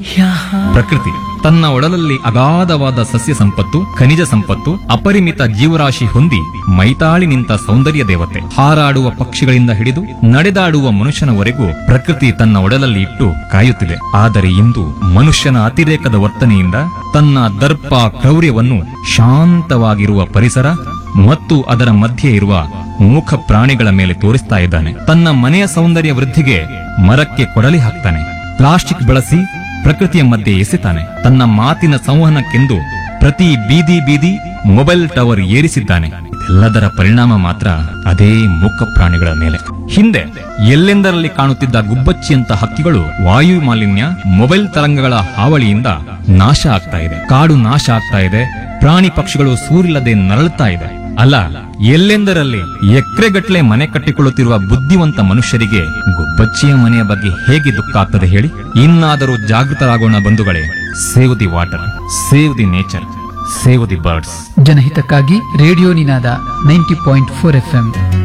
ಪ್ರಕೃತಿ ತನ್ನ ಒಡಲಲ್ಲಿ ಅಗಾಧವಾದ ಸಸ್ಯ ಸಂಪತ್ತು ಖನಿಜ ಸಂಪತ್ತು ಅಪರಿಮಿತ ಜೀವರಾಶಿ ಹೊಂದಿ ಮೈತಾಳಿ ನಿಂತ ಸೌಂದರ್ಯ ದೇವತೆ ಹಾರಾಡುವ ಪಕ್ಷಿಗಳಿಂದ ಹಿಡಿದು ನಡೆದಾಡುವ ಮನುಷ್ಯನವರೆಗೂ ಪ್ರಕೃತಿ ತನ್ನ ಒಡಲಲ್ಲಿ ಇಟ್ಟು ಕಾಯುತ್ತಿದೆ ಆದರೆ ಇಂದು ಮನುಷ್ಯನ ಅತಿರೇಕದ ವರ್ತನೆಯಿಂದ ತನ್ನ ದರ್ಪ ಕ್ರೌರ್ಯವನ್ನು ಶಾಂತವಾಗಿರುವ ಪರಿಸರ ಮತ್ತು ಅದರ ಮಧ್ಯೆ ಇರುವ ಮೂಕ ಪ್ರಾಣಿಗಳ ಮೇಲೆ ತೋರಿಸ್ತಾ ಇದ್ದಾನೆ ತನ್ನ ಮನೆಯ ಸೌಂದರ್ಯ ವೃದ್ಧಿಗೆ ಮರಕ್ಕೆ ಕೊಡಲಿ ಹಾಕ್ತಾನೆ ಪ್ಲಾಸ್ಟಿಕ್ ಬಳಸಿ ಪ್ರಕೃತಿಯ ಮಧ್ಯೆ ಎಸೆತಾನೆ ತನ್ನ ಮಾತಿನ ಸಂವಹನಕ್ಕೆಂದು ಪ್ರತಿ ಬೀದಿ ಬೀದಿ ಮೊಬೈಲ್ ಟವರ್ ಏರಿಸಿದ್ದಾನೆ ಎಲ್ಲದರ ಪರಿಣಾಮ ಮಾತ್ರ ಅದೇ ಮೂಕ ಪ್ರಾಣಿಗಳ ಮೇಲೆ ಹಿಂದೆ ಎಲ್ಲೆಂದರಲ್ಲಿ ಕಾಣುತ್ತಿದ್ದ ಗುಬ್ಬಚ್ಚಿಯಂತ ಹಕ್ಕಿಗಳು ವಾಯು ಮಾಲಿನ್ಯ ಮೊಬೈಲ್ ತರಂಗಗಳ ಹಾವಳಿಯಿಂದ ನಾಶ ಆಗ್ತಾ ಇದೆ ಕಾಡು ನಾಶ ಆಗ್ತಾ ಇದೆ ಪ್ರಾಣಿ ಪಕ್ಷಿಗಳು ಸೂರಿಲ್ಲದೆ ನರಳುತ್ತಾ ಇದೆ ಅಲ್ಲ ಎಲ್ಲೆಂದರಲ್ಲಿ ಎಕರೆಗಟ್ಟಲೆ ಮನೆ ಕಟ್ಟಿಕೊಳ್ಳುತ್ತಿರುವ ಬುದ್ಧಿವಂತ ಮನುಷ್ಯರಿಗೆ ಗುಬ್ಬಚ್ಚಿಯ ಮನೆಯ ಬಗ್ಗೆ ಹೇಗೆ ದುಃಖ ಆಗ್ತದೆ ಹೇಳಿ ಇನ್ನಾದರೂ ಜಾಗೃತರಾಗೋಣ ಬಂಧುಗಳೇ save the water save the nature save the birds ಜನಹಿತಕ್ಕಾಗಿ radio Ninada ninety point four F